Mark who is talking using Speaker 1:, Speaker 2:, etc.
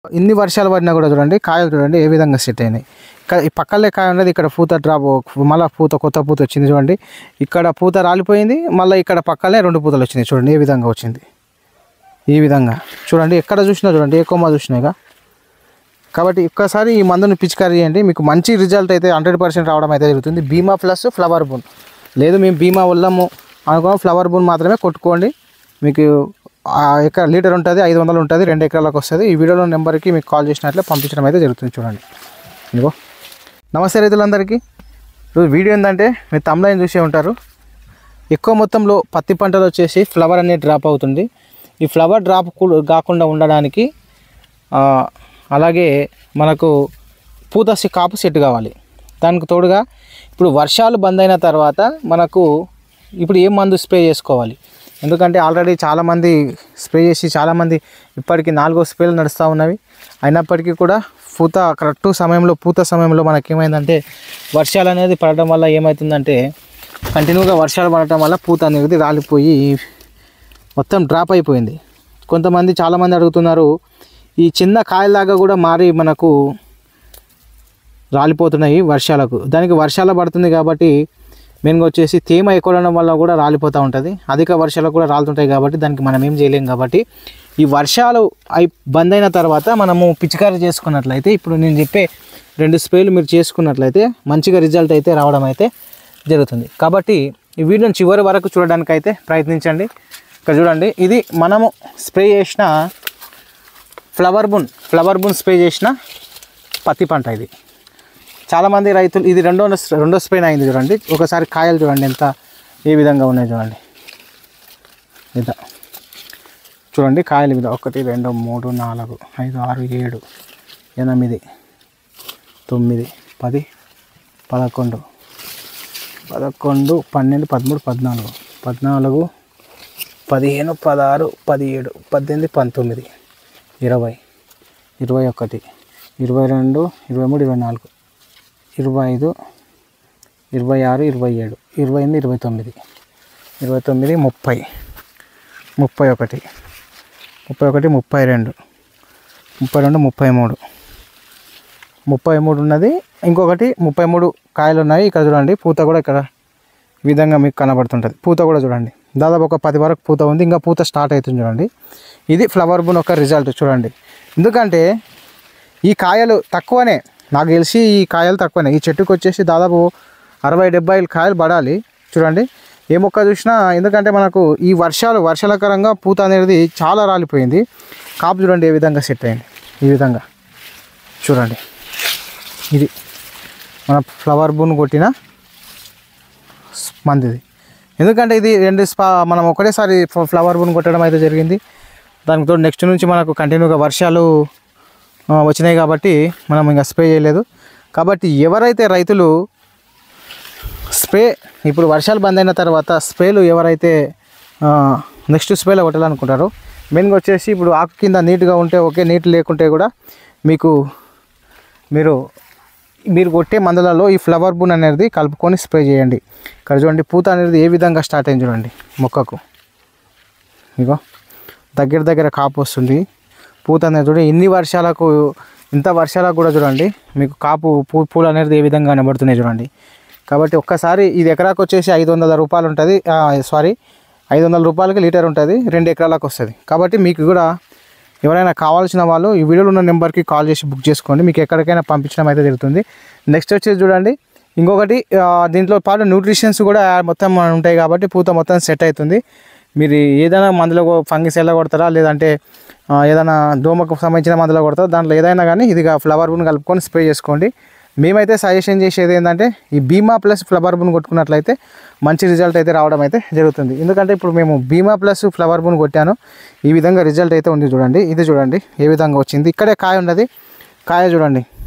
Speaker 1: ఇన్ని వర్షాలు పడినా కూడా చూడండి కాయలు చూడండి ఏ విధంగా సెట్ అయినాయి ఇక్కడ ఈ పక్కలే కాయ ఉన్నది ఇక్కడ పూత డ్రాప్ మళ్ళీ పూత కొత్త పూత వచ్చింది చూడండి ఇక్కడ పూత రాలిపోయింది మళ్ళీ ఇక్కడ పక్కనే రెండు పూతలు వచ్చినాయి చూడండి ఏ విధంగా వచ్చింది ఈ విధంగా చూడండి ఎక్కడ చూసినా చూడండి ఏ కొమ్మ చూసినాయిగా కాబట్టి ఒక్కసారి ఈ మందుని పిచికారీ చేయండి మీకు మంచి రిజల్ట్ అయితే హండ్రెడ్ పర్సెంట్ రావడం అయితే జరుగుతుంది బీమా ప్లస్ ఫ్లవర్ బూన్ లేదు మేము బీమా వల్లము అనుకో ఫ్లవర్ బూన్ మాత్రమే కొట్టుకోండి మీకు ఆ ఎకర లీటర్ ఉంటుంది ఐదు వందలు ఉంటుంది రెండు ఎకరాలకు వస్తుంది ఈ వీడియోలో నెంబర్కి మీకు కాల్ చేసినట్లే పంపించడం అయితే జరుగుతుంది చూడండి ఇదిగో నమస్తే రైతులందరికీ ఈరోజు వీడియో ఏంటంటే మీరు తమ్లైన్ చూసే ఉంటారు ఎక్కువ మొత్తంలో పత్తి పంటలు వచ్చేసి ఫ్లవర్ అనేది డ్రాప్ అవుతుంది ఈ ఫ్లవర్ డ్రాప్ కూ- కాకుండా ఉండడానికి ఆ, అలాగే మనకు పూత సి- కాపు సెట్ కావాలి దానికి తోడుగా ఇప్పుడు వర్షాలు బంద్ అయిన తర్వాత మనకు ఇప్పుడు ఏం మందు స్ప్రే చేసుకోవాలి ఎందుకంటే ఆల్రెడీ చాలామంది స్ప్రే చేసి చాలామంది ఇప్పటికి నాలుగో స్ప్రేలు నడుస్తూ ఉన్నవి అయినప్పటికీ కూడా పూత కరెక్ట్ సమయంలో పూత సమయంలో మనకి ఏమైందంటే వర్షాలు అనేది పడడం వల్ల ఏమవుతుందంటే కంటిన్యూగా వర్షాలు పడటం వల్ల పూత అనేది రాలిపోయి మొత్తం డ్రాప్ అయిపోయింది కొంతమంది చాలామంది అడుగుతున్నారు ఈ చిన్న కాయలాగా కూడా మారి మనకు రాలిపోతున్నాయి వర్షాలకు దానికి వర్షాలు పడుతుంది కాబట్టి మెయిన్గా వచ్చేసి తేమ ఎక్కువ ఉండడం వల్ల కూడా రాలిపోతూ ఉంటుంది అధిక వర్షాలు కూడా రాలుతుంటాయి కాబట్టి దానికి మనం ఏం చేయలేం కాబట్టి ఈ వర్షాలు అయి బంద్ అయిన తర్వాత మనము పిచికారీ చేసుకున్నట్లయితే ఇప్పుడు నేను చెప్పే రెండు స్ప్రేలు మీరు చేసుకున్నట్లయితే మంచిగా రిజల్ట్ అయితే రావడం అయితే జరుగుతుంది కాబట్టి ఈ వీడియోని చివరి వరకు చూడడానికి అయితే ప్రయత్నించండి ఇక్కడ చూడండి ఇది మనము స్ప్రే చేసిన flower bud flower bud spray చేసిన పత్తి పంట ఇది చాలామంది రైతులు ఇది రెండో రెండో స్ప్రే అయింది చూడండి ఒకసారి కాయలు చూడండి ఎంత ఏ విధంగా ఉన్నాయి చూడండి ఇదా చూడండి కాయలు మీద ఒకటి రెండు మూడు నాలుగు ఐదు ఆరు ఏడు ఎనిమిది తొమ్మిది పది పదకొండు పదకొండు పన్నెండు పదమూడు పద్నాలుగు పద్నాలుగు పదిహేను పదహారు పదిహేడు పద్దెనిమిది పంతొమ్మిది ఇరవై ఇరవై ఒకటి ఇరవై రెండు ఇరవై మూడు ఇరవై నాలుగు ఇరవై ఐదు ఇరవై ఆరు ఇరవై ఏడు ఇరవై ఎనిమిది ఇరవై తొమ్మిది ఇరవై తొమ్మిది ముప్పై ముప్పై ఒకటి ముప్పై ఒకటి ముప్పై రెండు ముప్పై రెండు ముప్పై మూడు ముప్పై మూడు ఉన్నది ఇంకొకటి ముప్పై మూడు కాయలు ఉన్నాయి ఇక్కడ చూడండి పూత కూడా ఇక్కడ ఈ విధంగా మీకు కనబడుతుంటుంది పూత కూడా చూడండి దాదాపు ఒక పది వరకు పూత ఉంది ఇంకా పూత స్టార్ట్ అవుతుంది చూడండి ఇది ఫ్లవర్ బున్ ఒక రిజల్ట్ చూడండి ఎందుకంటే ఈ కాయలు తక్కువనే నాకు తెలిసి ఈ కాయలు తక్కువనే ఈ చెట్టుకు వచ్చేసి దాదాపు అరవై డెబ్బై కాయలు పడాలి చూడండి ఏ మొక్క చూసినా ఎందుకంటే మనకు ఈ వర్షాలు వర్షాలకరంగా పూత అనేది చాలా రాలిపోయింది కాపు చూడండి ఏ విధంగా సెట్ అయింది ఈ విధంగా చూడండి ఇది మన ఫ్లవర్ బూన్ కొట్టిన మందిది ఎందుకంటే ఇది రెండు స్పా మనం ఒకటేసారి ఫ- ఫ్లవర్ బూన్ కొట్టడం అయితే జరిగింది దానికి తోడు నెక్స్ట్ నుంచి మనకు కంటిన్యూగా వర్షాలు ఆ, వచ్చినాయి కాబట్టి మనం ఇంకా స్ప్రే చేయలేదు కాబట్టి ఎవరైతే రైతులు స్ప్రే ఇప్పుడు వర్షాలు బంద్ అయిన తర్వాత స్ప్రేలు ఎవరైతే నెక్స్ట్ స్ప్రేలో కొట్టాలనుకుంటారో మెయిన్గా వచ్చేసి ఇప్పుడు ఆకు కింద నీట్గా ఉంటే ఓకే నీట్ లేకుంటే కూడా మీకు మీరు మీరు కొట్టే మందులలో ఈ ఫ్లవర్ బూన్ అనేది కలుపుకొని స్ప్రే చేయండి ఇక్కడ చూడండి పూత అనేది ఏ విధంగా స్టార్ట్ అయింది చూడండి మొక్కకు ఇగో దగ్గర దగ్గర కాపు వస్తుంది పూత అనేది చూడండి ఇన్ని వర్షాలకు ఇంత వర్షాలకు కూడా చూడండి మీకు కాపు పూ పూలు అనేది ఏ విధంగా కనబడుతున్నాయి చూడండి కాబట్టి ఒక్కసారి ఇది ఎకరాకు వచ్చేసి ఐదు వందల రూపాయలు ఉంటుంది సారీ ఐదు వందల రూపాయలకి లీటర్ ఉంటుంది రెండు ఎకరాలకు వస్తుంది కాబట్టి మీకు కూడా ఎవరైనా కావాల్సిన వాళ్ళు ఈ వీడియోలో ఉన్న నెంబర్కి కాల్ చేసి బుక్ చేసుకోండి మీకు ఎక్కడికైనా పంపించడం అయితే జరుగుతుంది నెక్స్ట్ వచ్చేసి చూడండి ఇంకొకటి ఆ, దీంట్లో పాటు న్యూట్రిషన్స్ కూడా మొత్తం ఉంటాయి కాబట్టి పూత మొత్తం సెట్ అవుతుంది మీరు ఏదైనా మందులో ఫంగిస్ ఎలా కొడతారా లేదంటే ఆ, ఏదైనా దోమకు సంబంధించిన మందులో కొడతారా దాంట్లో ఏదైనా కానీ ఇదిగా ఫ్లవర్ బున్ కలుపుకొని స్ప్రే చేసుకోండి మేమైతే సజెషన్ చేసేది ఏంటంటే ఈ బీమా ప్లస్ ఫ్లవర్ బున్ కొట్టుకున్నట్లయితే మంచి రిజల్ట్ అయితే రావడం అయితే జరుగుతుంది ఎందుకంటే ఇప్పుడు మేము బీమా ప్లస్ ఫ్లవర్ బున్ కొట్టాను ఈ విధంగా రిజల్ట్ అయితే ఉంది చూడండి ఇది చూడండి ఏ విధంగా వచ్చింది ఇక్కడే కాయ ఉన్నది కాయ చూడండి